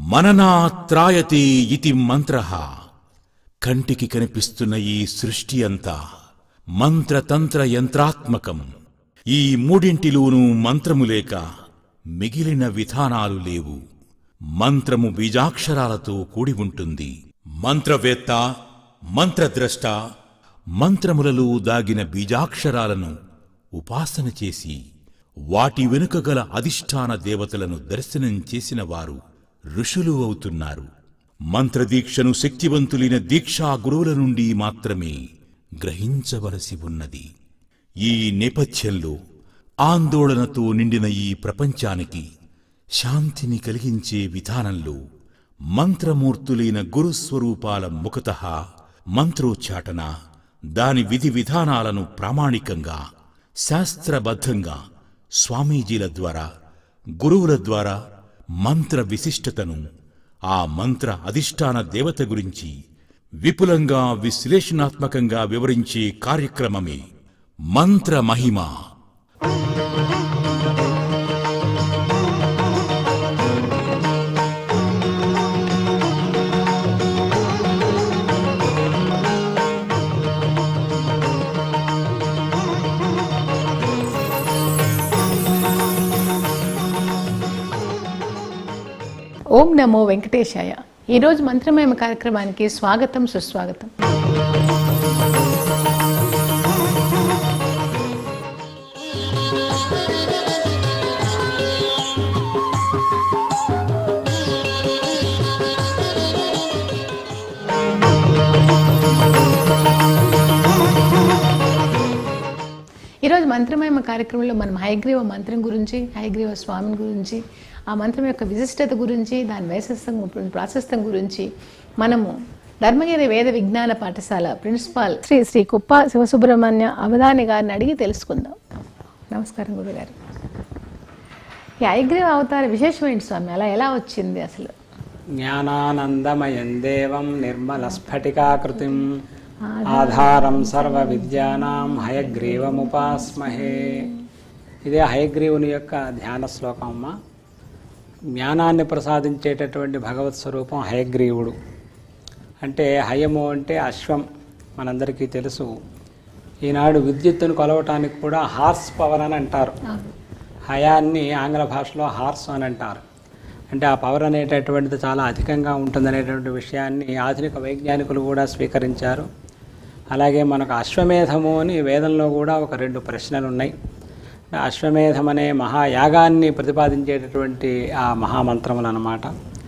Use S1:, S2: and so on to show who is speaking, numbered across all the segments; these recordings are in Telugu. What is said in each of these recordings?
S1: మననాత్రాయతే ఇతి మంత్ర కంటికి కనిపిస్తున్న ఈ సృష్టి అంతా మంత్రతంత్ర యంత్రాత్మకం ఈ మూడింటిలోనూ మంత్రము లేక మిగిలిన విధానాలు లేవు మంత్రము బీజాక్షరాలతో కూడి ఉంటుంది మంత్రవేత్త మంత్రద్రష్ట మంత్రములలో దాగిన బీజాక్షరాలను ఉపాసన చేసి వాటి వెనుక గల అధిష్టాన దేవతలను దర్శనం చేసిన వారు ఋషులు అవుతున్నారు మంత్రదీక్షను శక్తివంతులైన దీక్షా గురువుల నుండి మాత్రమే గ్రహించవలసి ఉన్నది ఈ నేపథ్యంలో ఆందోళనతో నిండిన ఈ ప్రపంచానికి శాంతిని కలిగించే విధానంలో మంత్రమూర్తులైన గురుస్వరూపాల ముఖత మంత్రోచ్చాటన దాని విధి విధానాలను ప్రామాణికంగా శాస్త్రబద్ధంగా స్వామీజీల ద్వారా గురువుల ద్వారా మంత్ర విశిష్టతను ఆ మంత్ర అధిష్టాన దేవత గురించి విపులంగా విశ్లేషణాత్మకంగా వివరించే కార్యక్రమమే మంత్ర మహిమ
S2: ఓం నమో వెంకటేశాయ ఈరోజు మంత్రమేమ కార్యక్రమానికి స్వాగతం సుస్వాగతం ఈరోజు మంత్రమేమ కార్యక్రమంలో మనం హైగ్రీవ మంత్రం గురించి హైగ్రీవ స్వామిని గురించి ఆ మంత్రం యొక్క విశిష్టత గురించి దాని వైశిష్టం ప్రాశస్తం గురించి మనము ధర్మగిరి వేద విజ్ఞాన పాఠశాల ప్రిన్సిపాల్ శ్రీ శ్రీ కుప్ప శివసుబ్రహ్మణ్య అవధాని గారిని అడిగి తెలుసుకుందాం నమస్కారం గురుగారు ఈ హైగ్రీవ అవతార విశేషమైంది స్వామి అలా ఎలా వచ్చింది అసలు
S3: జ్ఞానానందమయం దేవం నిర్మలస్ఫటికాకృతిం ఆధారం సర్వ విద్యానాం హయగ్రీవముపాస్మహే ఇదే హయగ్రీవుని యొక్క ధ్యాన శ్లోకం అమ్మ జ్ఞానాన్ని ప్రసాదించేటటువంటి భగవత్ స్వరూపం హయగ్రీవుడు అంటే హయము అంటే అశ్వం మనందరికీ తెలుసు ఈనాడు విద్యుత్తును కొలవటానికి కూడా హార్స్ పవర్ అని అంటారు హయాన్ని ఆంగ్ల భాషలో హార్స్ అని అంటారు అంటే ఆ పవర్ అనేటటువంటిది చాలా అధికంగా ఉంటుందనేటువంటి విషయాన్ని ఆధునిక వైజ్ఞానికులు కూడా స్వీకరించారు అలాగే మనకు అశ్వమేధము అని వేదంలో కూడా ఒక రెండు ప్రశ్నలు ఉన్నాయి అశ్వమేధం అనే మహాయాగాన్ని ప్రతిపాదించేటటువంటి ఆ మహామంత్రములు అన్నమాట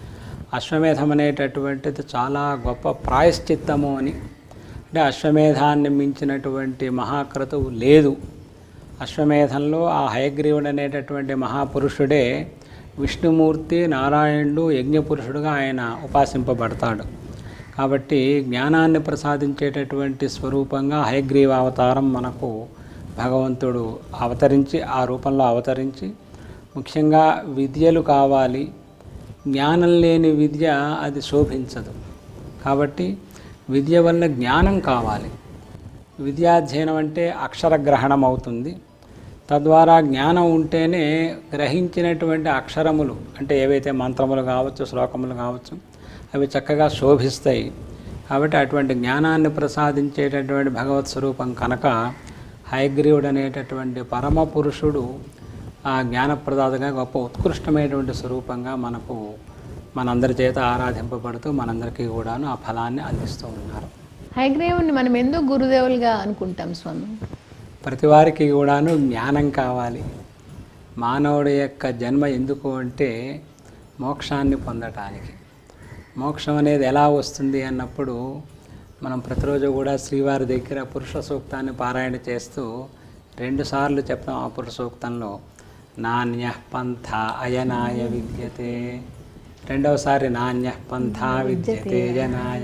S3: అశ్వమేధం అనేటటువంటిది చాలా గొప్ప ప్రాయశ్చిత్తము అని అంటే అశ్వమేధాన్ని మించినటువంటి మహాక్రతువు లేదు అశ్వమేధంలో ఆ హయగ్రీవుడు అనేటటువంటి మహాపురుషుడే విష్ణుమూర్తి నారాయణుడు యజ్ఞపురుషుడుగా ఆయన ఉపాసింపబడతాడు కాబట్టి జ్ఞానాన్ని ప్రసాదించేటటువంటి స్వరూపంగా హయగ్రీవ అవతారం మనకు భగవంతుడు అవతరించి ఆ రూపంలో అవతరించి ముఖ్యంగా విద్యలు కావాలి జ్ఞానం లేని విద్య అది శోభించదు కాబట్టి విద్య వల్ల జ్ఞానం కావాలి విద్యాధ్యయనం అంటే అక్షర గ్రహణం అవుతుంది తద్వారా జ్ఞానం ఉంటేనే గ్రహించినటువంటి అక్షరములు అంటే ఏవైతే మంత్రములు కావచ్చు శ్లోకములు కావచ్చు అవి చక్కగా శోభిస్తాయి కాబట్టి అటువంటి జ్ఞానాన్ని ప్రసాదించేటటువంటి భగవత్ స్వరూపం కనుక హయగ్రీవుడు అనేటటువంటి పరమ పురుషుడు ఆ జ్ఞానప్రదాతగా గొప్ప ఉత్కృష్టమైనటువంటి స్వరూపంగా మనకు మనందరి చేత ఆరాధింపబడుతూ మనందరికీ కూడాను ఆ ఫలాన్ని అందిస్తూ ఉన్నారు
S2: హైగ్రీవుని మనం ఎందుకు గురుదేవులుగా అనుకుంటాం స్వామి
S3: ప్రతి వారికి కూడాను జ్ఞానం కావాలి మానవుడి యొక్క జన్మ ఎందుకు అంటే మోక్షాన్ని పొందటానికి మోక్షం అనేది ఎలా వస్తుంది అన్నప్పుడు మనం ప్రతిరోజు కూడా శ్రీవారి దగ్గర పురుష సూక్తాన్ని పారాయణ చేస్తూ రెండుసార్లు చెప్తాం ఆ పురుష సూక్తంలో నాణ్య పంథ అయనాయ విద్యతే రెండవసారి నాణ్య పంథ విద్యతే జనాయ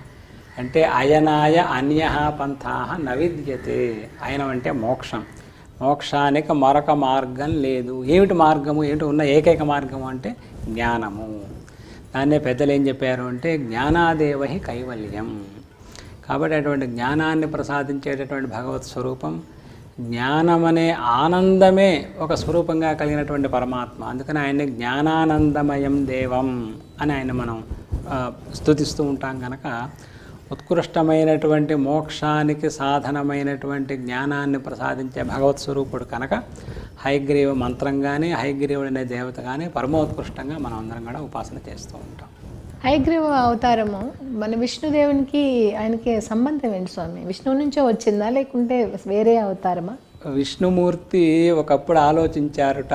S3: అంటే అయనాయ అన్య పంథా న విద్యతే అయనం అంటే మోక్షం మోక్షానికి మరొక మార్గం లేదు ఏమిటి మార్గము ఏమిటి ఉన్న ఏకైక మార్గము అంటే జ్ఞానము దాన్నే పెద్దలు ఏం చెప్పారు అంటే జ్ఞానాదేవహి కైవల్యం కాబట్టి అటువంటి జ్ఞానాన్ని ప్రసాదించేటటువంటి భగవత్ స్వరూపం జ్ఞానం అనే ఆనందమే ఒక స్వరూపంగా కలిగినటువంటి పరమాత్మ అందుకని ఆయన్ని జ్ఞానానందమయం దేవం అని ఆయన మనం ఆ, స్తుతిస్తూ ఉంటాం కనుక ఉత్కృష్టమైనటువంటి మోక్షానికి సాధనమైనటువంటి జ్ఞానాన్ని ప్రసాదించే భగవత్ స్వరూపుడు కనుక హైగ్రీవ మంత్రం కానీ హైగ్రీవుడు అనే దేవత కానీ పరమోత్కృష్టంగా మనం అందరం కూడా ఉపాసన చేస్తూ ఉంటాం
S2: హైగ్రీవ అవతారము మన విష్ణుదేవునికి ఆయనకి సంబంధం ఏంటి స్వామి విష్ణువు నుంచే వచ్చిందా లేకుంటే వేరే అవతారమా
S3: విష్ణుమూర్తి ఒకప్పుడు ఆలోచించారుట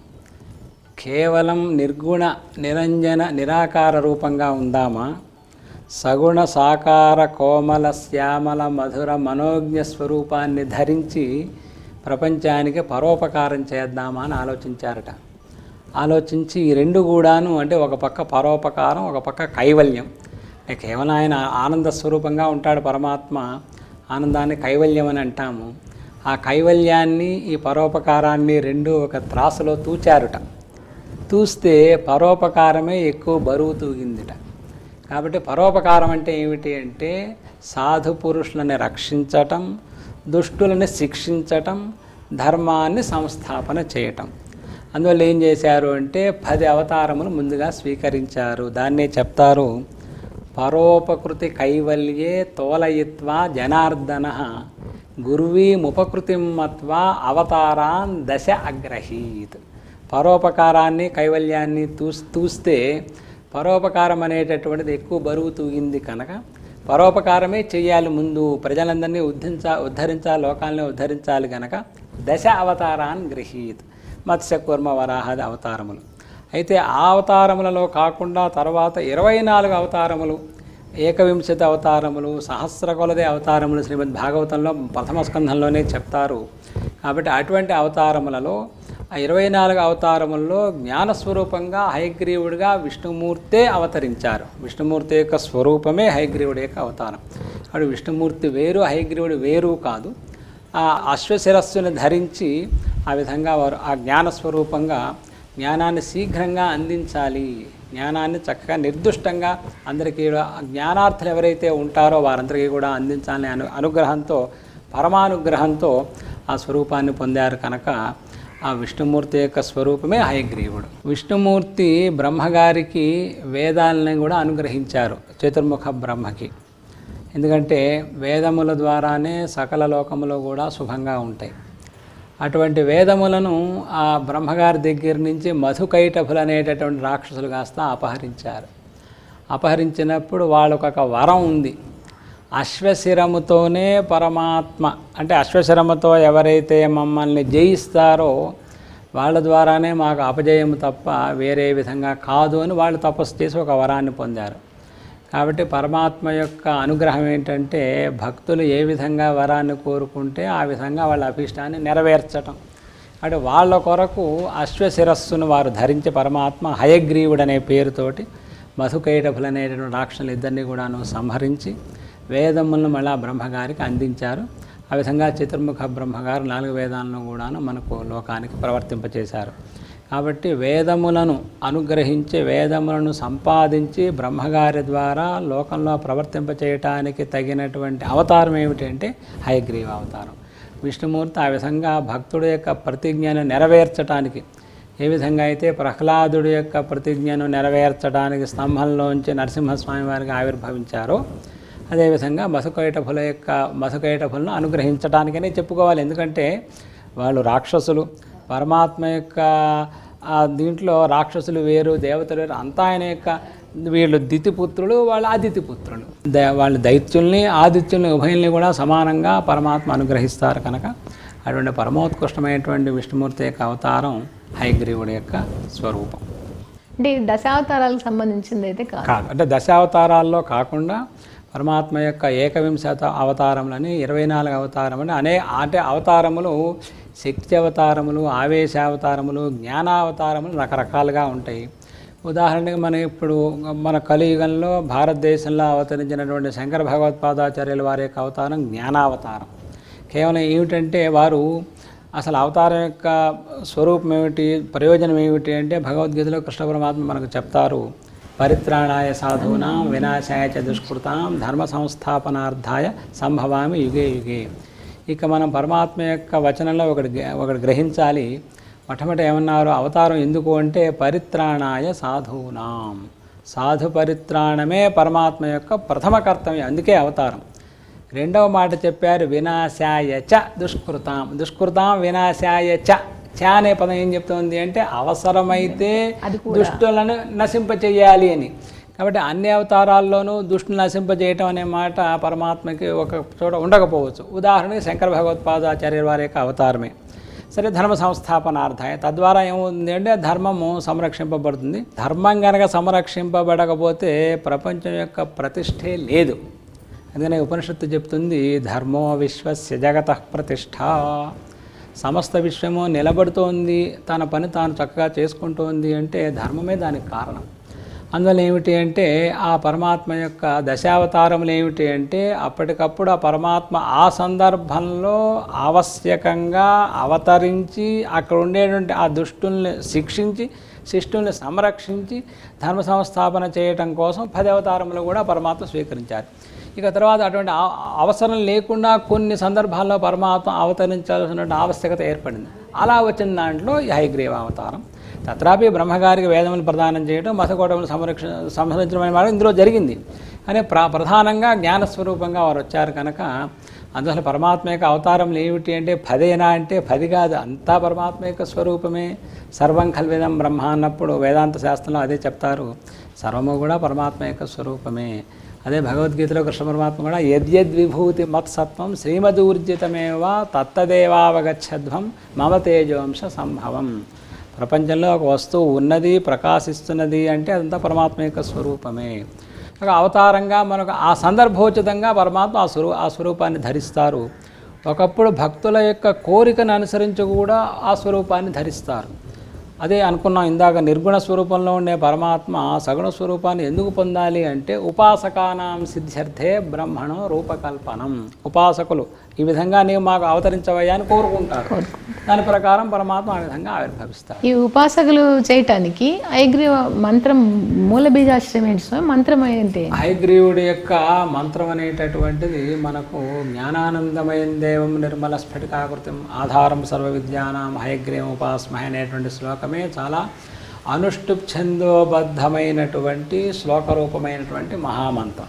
S3: కేవలం నిర్గుణ నిరంజన నిరాకార రూపంగా ఉందామా సగుణ సాకార కోమల శ్యామల మధుర మనోజ్ఞ స్వరూపాన్ని ధరించి ప్రపంచానికి పరోపకారం చేద్దామా అని ఆలోచించారట ఆలోచించి ఈ రెండు కూడాను అంటే ఒక పక్క పరోపకారం ఒక పక్క కైవల్యం అంటే కేవలం ఆయన ఆనంద స్వరూపంగా ఉంటాడు పరమాత్మ ఆనందాన్ని కైవల్యం అని అంటాము ఆ కైవల్యాన్ని ఈ పరోపకారాన్ని రెండు ఒక త్రాసులో తూచారుట తూస్తే పరోపకారమే ఎక్కువ బరువు తూగిందిట కాబట్టి పరోపకారం అంటే ఏమిటి అంటే సాధు పురుషులని రక్షించటం దుష్టులని శిక్షించటం ధర్మాన్ని సంస్థాపన చేయటం అందువల్ల ఏం చేశారు అంటే పది అవతారములు ముందుగా స్వీకరించారు దాన్నే చెప్తారు పరోపకృతి కైవల్యే తోలయిత్వా జనార్దన గుర్వీముపకృతిం మత్వా అవతారాన్ దశ అగ్రహీత్ పరోపకారాన్ని కైవల్యాన్ని తూస్ తూస్తే పరోపకారం అనేటటువంటిది ఎక్కువ బరువు తూగింది కనుక పరోపకారమే చేయాలి ముందు ప్రజలందరినీ ఉద్ధరించా ఉద్ధరించాలి లోకాలని ఉద్ధరించాలి కనుక దశ అవతారాన్ గృహీత్ మత్స్య కూర్మ వరాహది అవతారములు అయితే ఆ అవతారములలో కాకుండా తర్వాత ఇరవై నాలుగు అవతారములు ఏకవింశతి అవతారములు సహస్ర కొలది అవతారములు శ్రీమద్ భాగవతంలో ప్రథమ స్కంధంలోనే చెప్తారు కాబట్టి అటువంటి అవతారములలో ఆ ఇరవై నాలుగు అవతారముల్లో జ్ఞానస్వరూపంగా హయగ్రీవుడిగా విష్ణుమూర్తే అవతరించారు విష్ణుమూర్తి యొక్క స్వరూపమే హయగ్రీవుడి యొక్క అవతారం కాబట్టి విష్ణుమూర్తి వేరు హయగ్రీవుడు వేరు కాదు ఆ అశ్వశిరస్సుని ధరించి ఆ విధంగా వారు ఆ జ్ఞానస్వరూపంగా జ్ఞానాన్ని శీఘ్రంగా అందించాలి జ్ఞానాన్ని చక్కగా నిర్దుష్టంగా అందరికీ కూడా జ్ఞానార్థులు ఎవరైతే ఉంటారో వారందరికీ కూడా అందించాలని అను అనుగ్రహంతో పరమానుగ్రహంతో ఆ స్వరూపాన్ని పొందారు కనుక ఆ విష్ణుమూర్తి యొక్క స్వరూపమే హయగ్రీవుడు విష్ణుమూర్తి బ్రహ్మగారికి వేదాలని కూడా అనుగ్రహించారు చతుర్ముఖ బ్రహ్మకి ఎందుకంటే వేదముల ద్వారానే సకల లోకములు కూడా శుభంగా ఉంటాయి అటువంటి వేదములను ఆ బ్రహ్మగారి దగ్గర నుంచి మధుకైటభులు అనేటటువంటి రాక్షసులు కాస్త అపహరించారు అపహరించినప్పుడు వాళ్ళకు ఒక వరం ఉంది అశ్వశిరముతోనే పరమాత్మ అంటే అశ్వశిరముతో ఎవరైతే మమ్మల్ని జయిస్తారో వాళ్ళ ద్వారానే మాకు అపజయము తప్ప వేరే విధంగా కాదు అని వాళ్ళు తపస్సు చేసి ఒక వరాన్ని పొందారు కాబట్టి పరమాత్మ యొక్క అనుగ్రహం ఏంటంటే భక్తులు ఏ విధంగా వరాన్ని కోరుకుంటే ఆ విధంగా వాళ్ళ అభిష్టాన్ని నెరవేర్చటం అంటే వాళ్ళ కొరకు అశ్వశిరస్సును వారు ధరించి పరమాత్మ హయగ్రీవుడు అనే పేరుతోటి మధుకైటభులు అనేటువంటి రాక్షసులు ఇద్దరిని కూడాను సంహరించి వేదములను మళ్ళా బ్రహ్మగారికి అందించారు ఆ విధంగా చతుర్ముఖ బ్రహ్మగారు నాలుగు వేదాలను కూడాను మనకు లోకానికి ప్రవర్తింపచేశారు కాబట్టి వేదములను అనుగ్రహించి వేదములను సంపాదించి బ్రహ్మగారి ద్వారా లోకంలో ప్రవర్తింపచేయటానికి తగినటువంటి అవతారం ఏమిటంటే హయగ్రీవ అవతారం విష్ణుమూర్తి ఆ విధంగా భక్తుడి యొక్క ప్రతిజ్ఞను నెరవేర్చడానికి ఏ విధంగా అయితే ప్రహ్లాదుడి యొక్క ప్రతిజ్ఞను నెరవేర్చడానికి స్తంభంలోంచి నరసింహస్వామి వారికి ఆవిర్భవించారో అదేవిధంగా మధుకైటభుల యొక్క మధుకైటభులను అనుగ్రహించడానికనే చెప్పుకోవాలి ఎందుకంటే వాళ్ళు రాక్షసులు పరమాత్మ యొక్క ఆ దీంట్లో రాక్షసులు వేరు దేవతలు వేరు అంతా ఆయన యొక్క వీళ్ళు దితిపుత్రులు వాళ్ళు ఆదితిపుత్రులు ద వాళ్ళు దైత్యుల్ని ఆదిత్యుల్ని ఉభయుల్ని కూడా సమానంగా పరమాత్మ అనుగ్రహిస్తారు కనుక అటువంటి పరమోత్కృష్టమైనటువంటి విష్ణుమూర్తి యొక్క అవతారం హైగ్రీవుడి యొక్క స్వరూపం
S2: అంటే ఇది దశావతారాలకు సంబంధించింది అయితే కాదు
S3: కాదు అంటే దశావతారాల్లో కాకుండా పరమాత్మ యొక్క ఏకవింశత అవతారములని ఇరవై నాలుగు అవతారములు అనే అంటే అవతారములు శక్తి అవతారములు ఆవేశ అవతారములు జ్ఞానావతారములు రకరకాలుగా ఉంటాయి ఉదాహరణకి మనం ఇప్పుడు మన కలియుగంలో భారతదేశంలో అవతరించినటువంటి శంకర భగవత్పాదాచార్యుల వారి యొక్క అవతారం జ్ఞానావతారం కేవలం ఏమిటంటే వారు అసలు అవతారం యొక్క స్వరూపం ఏమిటి ప్రయోజనం ఏమిటి అంటే భగవద్గీతలో కృష్ణ పరమాత్మ మనకు చెప్తారు పరిత్రాణాయ సాధూనాం వినాశాయ చ దుష్కృతాం ధర్మ సంస్థాపనార్థాయ సంభవామి యుగే యుగే ఇక మనం పరమాత్మ యొక్క వచనంలో ఒకటి గ్ర- ఒకటి గ్రహించాలి మొట్టమొదటి ఏమన్నారు అవతారం ఎందుకు అంటే పరిత్రాణాయ సాధూనాం సాధు పరిత్రాణమే పరమాత్మ యొక్క ప్రథమ కర్తవ్యం అందుకే అవతారం రెండవ మాట చెప్పారు వినాశాయ చ దుష్కృతాం దుష్కృతాం వినాశాయ చ చ అనే పదం ఏం చెప్తుంది అంటే అవసరమైతే
S2: అది
S3: దుష్టులను నశింపచేయాలి అని కాబట్టి అన్ని అవతారాల్లోనూ దుష్టులు నశింపజేయటం అనే మాట పరమాత్మకి ఒక చోట ఉండకపోవచ్చు ఉదాహరణకి శంకర భగవత్పాదాచార్య వారి యొక్క అవతారమే సరే ధర్మ సంస్థాపనార్థాయ తద్వారా ఏమవుతుంది అంటే ధర్మము సంరక్షింపబడుతుంది ధర్మం కనుక సంరక్షింపబడకపోతే ప్రపంచం యొక్క ప్రతిష్టే లేదు అందుకనే ఉపనిషత్తు చెప్తుంది ధర్మో విశ్వస్య జగత ప్రతిష్ట సమస్త విశ్వము నిలబడుతోంది తన పని తాను చక్కగా చేసుకుంటోంది అంటే ధర్మమే దానికి కారణం అందువల్ల ఏమిటి అంటే ఆ పరమాత్మ యొక్క దశావతారములు ఏమిటి అంటే అప్పటికప్పుడు ఆ పరమాత్మ ఆ సందర్భంలో ఆవశ్యకంగా అవతరించి అక్కడ ఉండేటువంటి ఆ దుష్టుల్ని శిక్షించి శిష్టుల్ని సంరక్షించి ధర్మ సంస్థాపన చేయటం కోసం పది అవతారములు కూడా పరమాత్మ స్వీకరించారు ఇక తర్వాత అటువంటి ఆ- అవసరం లేకుండా కొన్ని సందర్భాల్లో పరమాత్మ అవతరించాల్సినటువంటి ఆవశ్యకత ఏర్పడింది అలా వచ్చిన దాంట్లో ఈ హైగ్రీవ అవతారం తత్రాపి బ్రహ్మగారికి వేదములు ప్రదానం చేయడం మసకోటములు సంరక్ష సంహరించడం అనే మాట ఇందులో జరిగింది కానీ ప్ర ప్రధానంగా జ్ఞానస్వరూపంగా వారు వచ్చారు కనుక అందువల్ల పరమాత్మ యొక్క అవతారములు ఏమిటి అంటే పదేనా అంటే పది కాదు అంతా పరమాత్మ యొక్క స్వరూపమే సర్వం కల్విదం బ్రహ్మ అన్నప్పుడు వేదాంత శాస్త్రంలో అదే చెప్తారు సర్వము కూడా పరమాత్మ యొక్క స్వరూపమే అదే భగవద్గీతలో కృష్ణ పరమాత్మ కూడా యద్యద్ విభూతి మత్సత్వం శ్రీమదూర్జితమేవ తత్తదేవావగచ్చధ్వం మమ తేజోంశ సంభవం ప్రపంచంలో ఒక వస్తువు ఉన్నది ప్రకాశిస్తున్నది అంటే అదంతా పరమాత్మ యొక్క స్వరూపమే ఒక అవతారంగా మనకు ఆ సందర్భోచితంగా పరమాత్మ ఆ స్వరూ ఆ స్వరూపాన్ని ధరిస్తారు ఒకప్పుడు భక్తుల యొక్క కోరికను అనుసరించి కూడా ఆ స్వరూపాన్ని ధరిస్తారు అదే అనుకున్నాం ఇందాక నిర్గుణ స్వరూపంలో ఉండే పరమాత్మ సగుణ స్వరూపాన్ని ఎందుకు పొందాలి అంటే ఉపాసకానాం సిద్ధ్యర్థే బ్రహ్మణం రూపకల్పనం ఉపాసకులు ఈ విధంగా నీవు మాకు అవతరించవయ్యా అని కోరుకుంటారు దాని ప్రకారం పరమాత్మ ఆ విధంగా ఆవిర్భవిస్తారు
S2: ఈ ఉపాసకులు చేయటానికి ఐగ్రీవ మంత్రం మూల బీజాశ్రయం ఏంటి స్వామి మంత్రం ఏంటి
S3: హయగ్రీవుడి యొక్క మంత్రం అనేటటువంటిది మనకు జ్ఞానానందమయం దేవం నిర్మల స్ఫటికాకృతం ఆధారం సర్వ విద్యానాం హయగ్రీవం ఉపాస్మహ అనేటువంటి శ్లోకమే చాలా అనుష్టుప్ ఛందోబద్ధమైనటువంటి శ్లోకరూపమైనటువంటి మహామంత్రం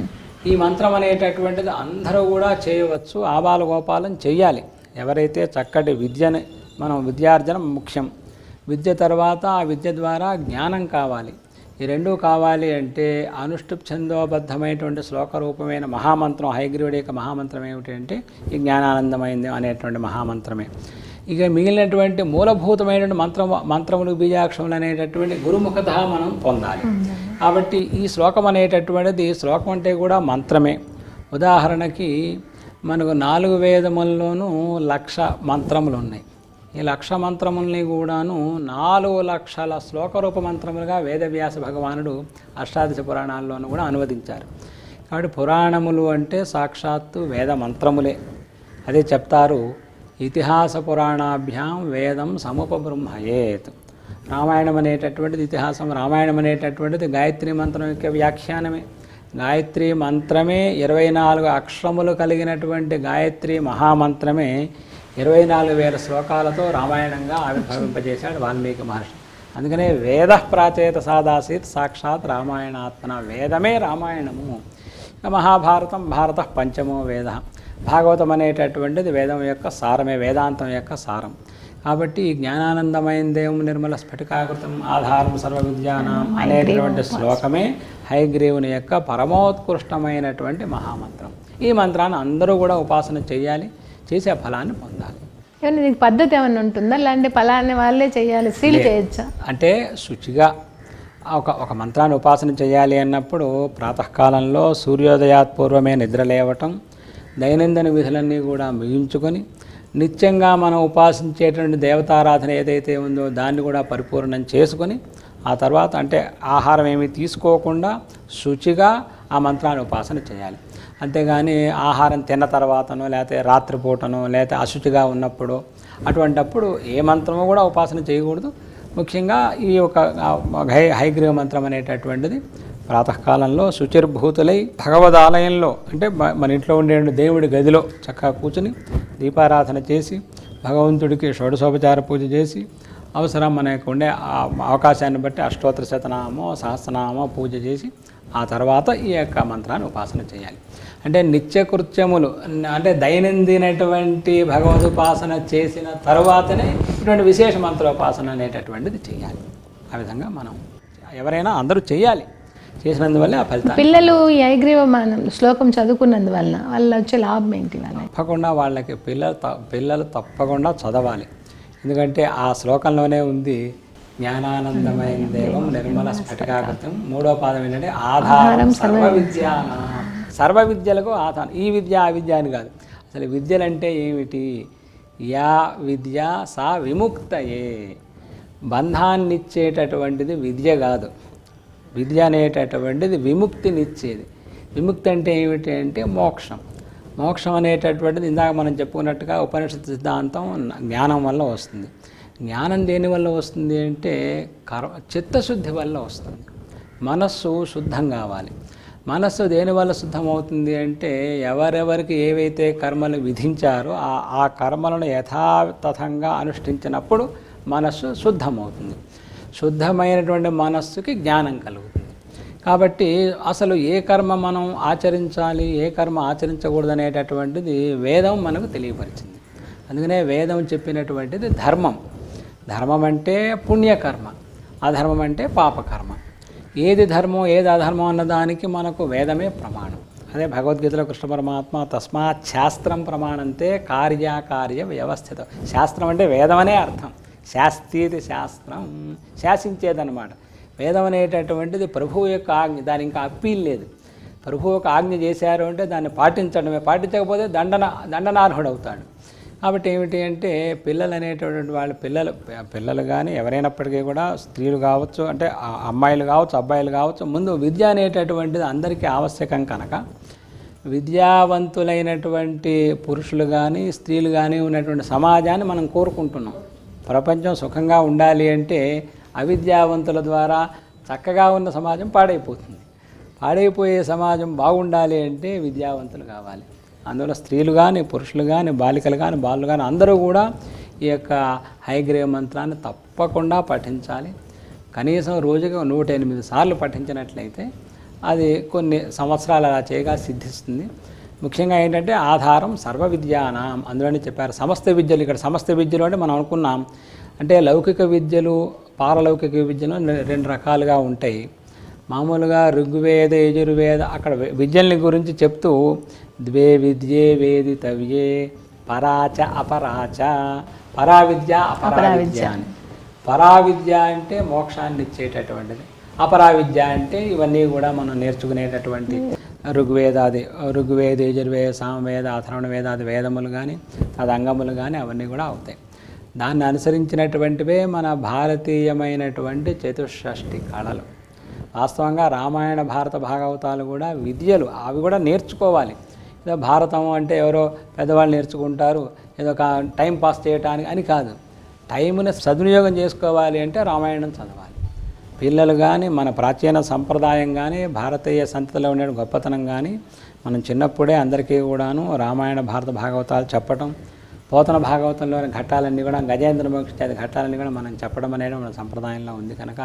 S3: ఈ మంత్రం అనేటటువంటిది అందరూ కూడా చేయవచ్చు ఆబాల గోపాలం చెయ్యాలి ఎవరైతే చక్కటి విద్యని మనం విద్యార్జన ముఖ్యం విద్య తర్వాత ఆ విద్య ద్వారా జ్ఞానం కావాలి ఈ రెండు కావాలి అంటే అనుష్ఠుప్ ఛందోబద్ధమైనటువంటి శ్లోకరూపమైన మహామంత్రం హైగ్రీవుడి యొక్క మహామంత్రం ఏమిటి అంటే ఈ జ్ఞానానందమైంది అనేటువంటి మహామంత్రమే ఇక మిగిలినటువంటి మూలభూతమైనటువంటి మంత్రం మంత్రములు బీజాక్షములు అనేటటువంటి గురుముఖత మనం పొందాలి కాబట్టి ఈ శ్లోకం అనేటటువంటిది శ్లోకం అంటే కూడా మంత్రమే ఉదాహరణకి మనకు నాలుగు వేదముల్లోనూ లక్ష మంత్రములు ఉన్నాయి ఈ లక్ష మంత్రముల్ని కూడాను నాలుగు లక్షల శ్లోకరూప మంత్రములుగా వేదవ్యాస భగవానుడు అష్టాదశ పురాణాల్లోనూ కూడా అనువదించారు కాబట్టి పురాణములు అంటే సాక్షాత్తు వేద మంత్రములే అదే చెప్తారు ఇతిహాస పురాణాభ్యాం వేదం సముపబృంహయేత్ రామాయణం అనేటటువంటిది ఇతిహాసం రామాయణం అనేటటువంటిది గాయత్రి మంత్రం యొక్క వ్యాఖ్యానమే గాయత్రి మంత్రమే ఇరవై నాలుగు అక్షరములు కలిగినటువంటి గాయత్రి మహామంత్రమే ఇరవై నాలుగు వేల శ్లోకాలతో రామాయణంగా ఆవిర్భవింపజేశాడు వాల్మీకి మహర్షి అందుకనే వేద ప్రాచేత సాదాసీత్ సాక్షాత్ రామాయణాత్మన వేదమే రామాయణము ఇక మహాభారతం భారత పంచమో వేద భాగవతం అనేటటువంటిది వేదం యొక్క సారమే వేదాంతం యొక్క సారం కాబట్టి ఈ జ్ఞానానందమైన దేవం నిర్మల స్ఫటికాకృతం ఆధారం సర్వ విద్యానాం అనేటటువంటి శ్లోకమే హైగ్రీవుని యొక్క పరమోత్కృష్టమైనటువంటి మహామంత్రం ఈ మంత్రాన్ని అందరూ కూడా ఉపాసన చేయాలి చేసే ఫలాన్ని పొందాలి
S2: ఏమన్నా దీనికి పద్ధతి ఏమన్నా ఉంటుందా లేదంటే పలానా వాళ్ళే చేయాలి స్త్రీలు చేయొచ్చా
S3: అంటే శుచిగా ఒక ఒక మంత్రాన్ని ఉపాసన చేయాలి అన్నప్పుడు ప్రాతకాలంలో సూర్యోదయాత్ పూర్వమే నిద్ర లేవటం దైనందిన విధులన్నీ కూడా ముగించుకొని నిత్యంగా మనం ఉపాసించేటువంటి దేవతారాధన ఏదైతే ఉందో దాన్ని కూడా పరిపూర్ణం చేసుకొని ఆ తర్వాత అంటే ఆహారం ఏమీ తీసుకోకుండా శుచిగా ఆ మంత్రాన్ని ఉపాసన చేయాలి అంతేగాని ఆహారం తిన్న తర్వాతనో లేకపోతే రాత్రిపూటనో లేకపోతే అశుచిగా ఉన్నప్పుడు అటువంటప్పుడు ఏ మంత్రము కూడా ఉపాసన చేయకూడదు ముఖ్యంగా ఈ ఒక ఆ, హై హైగ్రీవ మంత్రం అనేటటువంటిది ప్రాతకాలంలో శుచిర్భూతులై భగవదాలయంలో అంటే మ- మన ఇంట్లో ఉండే దేవుడి గదిలో చక్కగా కూర్చుని దీపారాధన చేసి భగవంతుడికి షోడశోపచార పూజ చేసి అవసరం మనకు ఉండే ఆ అవకాశాన్ని బట్టి అష్టోత్తర శతనామో సహస్రనామో పూజ చేసి ఆ తర్వాత ఈ యొక్క మంత్రాన్ని ఉపాసన చేయాలి అంటే నిత్యకృత్యములు అంటే దైనందినటువంటి భగవదుపాసన చేసిన తరువాతనే ఇటువంటి విశేష మంత్రోపాసన అనేటటువంటిది చేయాలి ఆ విధంగా మనం ఎవరైనా అందరూ చేయాలి చేసినందువల్ల ఆ ఫలితాన్ని
S2: పిల్లలు ఈ ఐగ్రీవ మనం శ్లోకం చదువుకున్నందువలన వాళ్ళ వచ్చే లాభం ఏంటి వాళ్ళ
S3: తప్పకుండా వాళ్ళకి పిల్లలు త- పిల్లలు తప్పకుండా చదవాలి ఎందుకంటే ఆ శ్లోకంలోనే ఉంది జ్ఞానానందమైన దేవం నిర్మల స్ఫటికాకృతం మూడో పాదం ఏంటంటే ఆధారం సర్వ విద్యాన సర్వ విద్యలకు ఆధారం ఈ విద్య ఆ విద్య అని కాదు అసలు విద్యలంటే ఏమిటి యా విద్య సా విముక్తయే బంధాన్నిచ్చేటటువంటిది విద్య కాదు విద్య అనేటటువంటిది విముక్తినిచ్చేది విముక్తి అంటే ఏమిటి అంటే మోక్షం మోక్షం అనేటటువంటిది ఇందాక మనం చెప్పుకున్నట్టుగా ఉపనిషత్ సిద్ధాంతం జ్ఞానం వల్ల వస్తుంది జ్ఞానం దేని వల్ల వస్తుంది అంటే కర్మ చిత్తశుద్ధి వల్ల వస్తుంది మనస్సు శుద్ధం కావాలి మనస్సు దేని వల్ల శుద్ధమవుతుంది అంటే ఎవరెవరికి ఏవైతే కర్మలు విధించారో ఆ ఆ కర్మలను యథాతథంగా అనుష్ఠించినప్పుడు మనస్సు శుద్ధమవుతుంది శుద్ధమైనటువంటి మనస్సుకి జ్ఞానం కలుగుతుంది కాబట్టి అసలు ఏ కర్మ మనం ఆచరించాలి ఏ కర్మ ఆచరించకూడదు అనేటటువంటిది వేదం మనకు తెలియపరిచింది అందుకనే వేదం చెప్పినటువంటిది ధర్మం ధర్మం అంటే పుణ్యకర్మ అధర్మం అంటే పాపకర్మ ఏది ధర్మం ఏది అధర్మం అన్నదానికి మనకు వేదమే ప్రమాణం అదే భగవద్గీతలో కృష్ణ పరమాత్మ తస్మాత్ శాస్త్రం ప్రమాణంతే కార్యాకార్య వ్యవస్థిత శాస్త్రం అంటే వేదం అనే అర్థం శాస్త్రీతి శాస్త్రం శాసించేదన్నమాట వేదం అనేటటువంటిది ప్రభువు యొక్క ఆజ్ఞ దాని ఇంకా అప్పీల్ లేదు ప్రభు ఒక ఆజ్ఞ చేశారు అంటే దాన్ని పాటించడమే పాటించకపోతే దండన దండనార్హుడు అవుతాడు కాబట్టి ఏమిటి అంటే పిల్లలు అనేటటువంటి వాళ్ళ పిల్లలు పిల్లలు కానీ ఎవరైనప్పటికీ కూడా స్త్రీలు కావచ్చు అంటే ఆ అమ్మాయిలు కావచ్చు అబ్బాయిలు కావచ్చు ముందు విద్య అనేటటువంటిది అందరికీ ఆవశ్యకం కనుక విద్యావంతులైనటువంటి పురుషులు కానీ స్త్రీలు కానీ ఉన్నటువంటి సమాజాన్ని మనం కోరుకుంటున్నాం ప్రపంచం సుఖంగా ఉండాలి అంటే అవిద్యావంతుల ద్వారా చక్కగా ఉన్న సమాజం పాడైపోతుంది పాడైపోయే సమాజం బాగుండాలి అంటే విద్యావంతులు కావాలి అందులో స్త్రీలు కానీ పురుషులు కానీ బాలికలు కానీ బాలులు కానీ అందరూ కూడా ఈ యొక్క హైగ్రేవ్ మంత్రాన్ని తప్పకుండా పఠించాలి కనీసం రోజుగా నూట ఎనిమిది సార్లు పఠించినట్లయితే అది కొన్ని సంవత్సరాలు అలా చేయగా సిద్ధిస్తుంది ముఖ్యంగా ఏంటంటే ఆధారం సర్వ విద్యానాం అందులోనే చెప్పారు సమస్త విద్యలు ఇక్కడ సమస్త విద్యలు అంటే మనం అనుకున్నాం అంటే లౌకిక విద్యలు పారలౌకిక విద్యలు రె- రెండు రకాలుగా ఉంటాయి మామూలుగా ఋగ్వేద యజుర్వేద అక్కడ వి- విద్యల్ని గురించి చెప్తూ ద్వే విద్యే వేదితవ్యే పరాచ అపరాచ పరా విద్య అపరా విద్య అని పరా విద్య అంటే మోక్షాన్ని ఇచ్చేటటువంటిది అపరా విద్య అంటే ఇవన్నీ కూడా మనం నేర్చుకునేటటువంటి ఋగ్వేదాది ఋగ్వేద యజుర్వేద సామవేద అథర్వణ వేదాది వేదములు కానీ అది అంగములు కానీ అవన్నీ కూడా అవుతాయి దాన్ని అనుసరించినటువంటివే మన భారతీయమైనటువంటి చతుషష్ఠి కళలు వాస్తవంగా రామాయణ భారత భాగవతాలు కూడా విద్యలు అవి కూడా నేర్చుకోవాలి ఏదో భారతం అంటే ఎవరో పెద్దవాళ్ళు నేర్చుకుంటారు ఏదో ఒక టైం పాస్ చేయటానికి అని కాదు టైంని సద్వినియోగం చేసుకోవాలి అంటే రామాయణం చదవాలి పిల్లలు కానీ మన ప్రాచీన సంప్రదాయం కానీ భారతీయ సంతతిలో ఉండే గొప్పతనం కానీ మనం చిన్నప్పుడే అందరికీ కూడాను రామాయణ భారత భాగవతాలు చెప్పటం పోతన భాగవతంలోని ఘట్టాలన్నీ కూడా గజేంద్ర మోక్ష ఘట్టాలన్నీ కూడా మనం చెప్పడం అనేది మన సంప్రదాయంలో ఉంది కనుక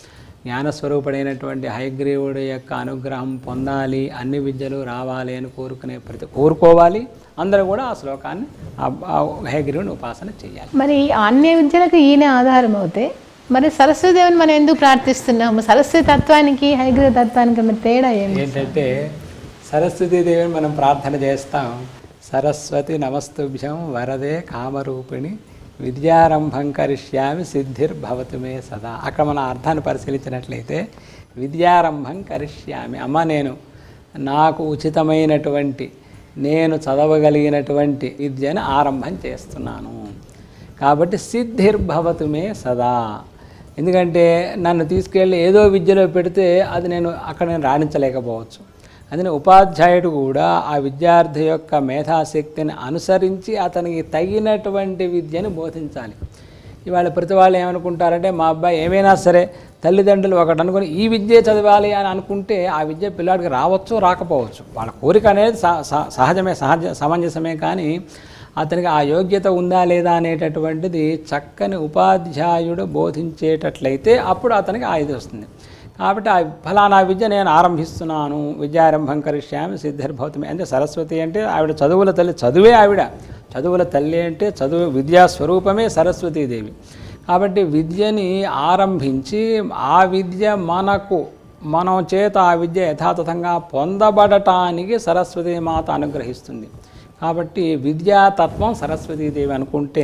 S3: జ్ఞానస్వరూపుడైనటువంటి హయగ్రీవుడి యొక్క అనుగ్రహం పొందాలి అన్ని విద్యలు రావాలి అని కోరుకునే ప్రతి కోరుకోవాలి అందరూ కూడా ఆ శ్లోకాన్ని ఆ- ఆ హయగ్రీవుని ఉపాసన చేయాలి
S2: మరి అన్య విద్యలకు ఈయన ఆధారం అవుతే మరి సరస్వతిదేవిని మనం ఎందుకు ప్రార్థిస్తున్నాము సరస్వతి తత్వానికి హైగ్రీవ తత్వానికి మరి తేడా ఏమి
S3: ఏంటంటే సరస్వతీదేవిని మనం ప్రార్థన చేస్తాం సరస్వతి నమస్తుభ్యం వరదే కామరూపిణి విద్యారంభం కరిష్యామి సిద్ధిర్భవతు మే సదా అక్కడ మన అర్థాన్ని పరిశీలించినట్లయితే విద్యారంభం కరిష్యామి అమ్మ నేను నాకు ఉచితమైనటువంటి నేను చదవగలిగినటువంటి విద్యను ఆరంభం చేస్తున్నాను కాబట్టి సిద్ధిర్భవతు మే సదా ఎందుకంటే నన్ను తీసుకెళ్ళి ఏదో విద్యలో పెడితే అది నేను అక్కడ నేను రాణించలేకపోవచ్చు అందుకని ఉపాధ్యాయుడు కూడా ఆ విద్యార్థి యొక్క మేధాశక్తిని అనుసరించి అతనికి తగినటువంటి విద్యను బోధించాలి ఇవాళ ప్రతి వాళ్ళు ఏమనుకుంటారంటే మా అబ్బాయి ఏమైనా సరే తల్లిదండ్రులు ఒకటి అనుకుని ఈ విద్య చదవాలి అని అనుకుంటే ఆ విద్య పిల్లాడికి రావచ్చు రాకపోవచ్చు వాళ్ళ కోరిక అనేది సహ- సహ- సహజమే సహజ సమంజసమే కానీ అతనికి ఆ యోగ్యత ఉందా లేదా అనేటటువంటిది చక్కని ఉపాధ్యాయుడు బోధించేటట్లయితే అప్పుడు అతనికి ఆ ఇది వస్తుంది కాబట్టి ఆ ఫలానా విద్య నేను ఆరంభిస్తున్నాను విద్యారంభం కరిష్యామి సిద్ధిర్భవతమి అంటే సరస్వతి అంటే ఆవిడ చదువుల తల్లి చదువే ఆవిడ చదువుల తల్లి అంటే చదువు విద్యా స్వరూపమే సరస్వతీదేవి కాబట్టి విద్యని ఆరంభించి ఆ విద్య మనకు మనం చేత ఆ విద్య యథాతథంగా పొందబడటానికి సరస్వతీ మాత అనుగ్రహిస్తుంది కాబట్టి విద్యాతత్వం సరస్వతీదేవి అనుకుంటే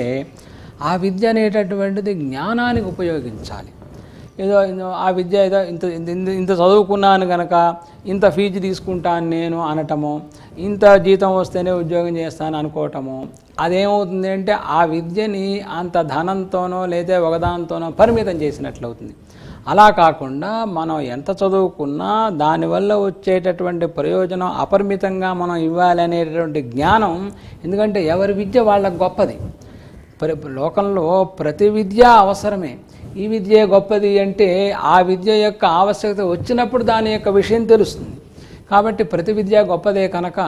S3: ఆ విద్య అనేటటువంటిది జ్ఞానానికి ఉపయోగించాలి ఏదో ఏదో ఆ విద్య ఏదో ఇంత ఇంత ఇంత- ఇంత చదువుకున్నాను కనుక ఇంత ఫీజు తీసుకుంటాను నేను అనటము ఇంత జీతం వస్తేనే ఉద్యోగం చేస్తాను అనుకోవటము అదేమవుతుంది అంటే ఆ విద్యని అంత ధనంతోనో లేదా ఒకదానితోనో పరిమితం చేసినట్లు అవుతుంది అలా కాకుండా మనం ఎంత చదువుకున్నా దానివల్ల వచ్చేటటువంటి ప్రయోజనం అపరిమితంగా మనం ఇవ్వాలి అనేటటువంటి జ్ఞానం ఎందుకంటే ఎవరి విద్య వాళ్ళకి గొప్పది ప్ర- లోకంలో ప్రతి విద్య అవసరమే ఈ విద్య గొప్పది అంటే ఆ విద్య యొక్క ఆవశ్యకత వచ్చినప్పుడు దాని యొక్క విషయం తెలుస్తుంది కాబట్టి ప్రతి విద్య గొప్పదే కనుక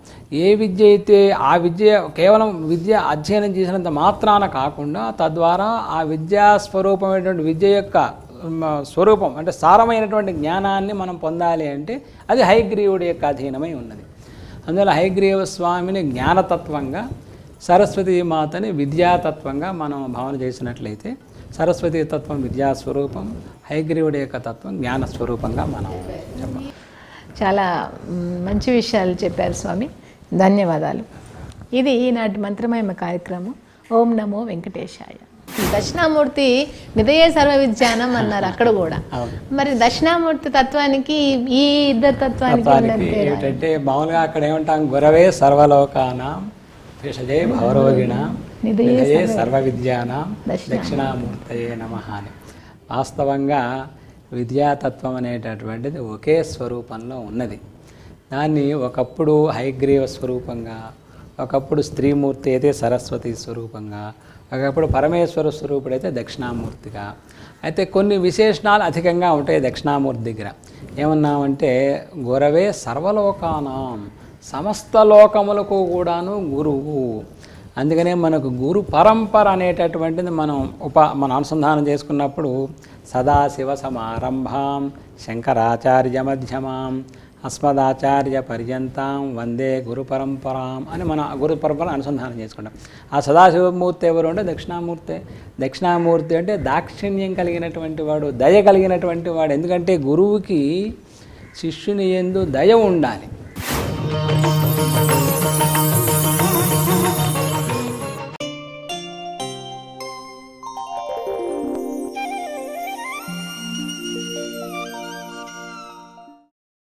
S3: ఏ విద్య అయితే ఆ విద్య కేవలం విద్య అధ్యయనం చేసినంత మాత్రాన కాకుండా తద్వారా ఆ విద్యా స్వరూపమైనటువంటి విద్య యొక్క మ, స్వరూపం అంటే సారమైనటువంటి జ్ఞానాన్ని మనం పొందాలి అంటే అది హైగ్రీవుడి యొక్క అధీనమై ఉన్నది అందువల్ల హైగ్రీవ స్వామిని జ్ఞానతత్వంగా సరస్వతీ మాతని విద్యాతత్వంగా మనం భావన చేసినట్లయితే సరస్వతీ తత్వం విద్యాస్వరూపం హైగ్రీవుడి యొక్క తత్వం జ్ఞాన స్వరూపంగా మనం చెప్పాలి
S2: చాలా మ్, మంచి విషయాలు చెప్పారు స్వామి ధన్యవాదాలు ఇది ఈనాటి మంత్రమహిమ కార్యక్రమం ఓం నమో వెంకటేశాయ దక్షిణామూర్తి నిదయే సర్వ విజ్ఞానం అన్నారు అక్కడ కూడా
S3: అవును.
S2: మరి దక్షిణామూర్తి తత్వానికి ఈ ఇద్దరు తత్వానికి
S3: తత్వానికి
S2: ఉన్నది తేడా.
S3: ఏమిటంటే మామూలుగా అక్కడ ఏమంటాం గురవే సర్వలోకానాం భేషజే భవరోగిణాం
S2: నిధయే
S3: నిధయే సర్వ విద్యానాం
S2: దక్షిణామూర్తి.
S3: దక్షిణామూర్తయే నమ అని వాస్తవంగా విద్యాతత్వం అనేటటువంటిది ఒకే స్వరూపంలో ఉన్నది దాన్ని ఒకప్పుడు హైగ్రీవ స్వరూపంగా ఒకప్పుడు స్త్రీమూర్తి అయితే సరస్వతి స్వరూపంగా ఒకప్పుడు పరమేశ్వర స్వరూపుడైతే దక్షిణామూర్తిగా అయితే కొన్ని విశేషణాలు అధికంగా ఉంటాయి దక్షిణామూర్తి దగ్గర ఏమన్నామంటే గురవే సర్వలోకానాం సమస్త లోకములకు కూడాను గురువు అందుకనే మనకు గురు పరంపర అనేటటువంటిది మనం ఉప మనం అనుసంధానం చేసుకున్నప్పుడు సదాశివ సమారంభాం శంకరాచార్య మధ్యమాం అస్మదాచార్య పర్యంతం వందే గురు పరంపరాం అని మన గురు పరంపర అనుసంధానం చేసుకుంటాం ఆ సదాశివమూర్తి ఎవరు అంటే దక్షిణామూర్తి దక్షిణామూర్తి అంటే దాక్షిణ్యం కలిగినటువంటి వాడు దయ కలిగినటువంటి వాడు ఎందుకంటే గురువుకి శిష్యుని ఎందు దయ ఉండాలి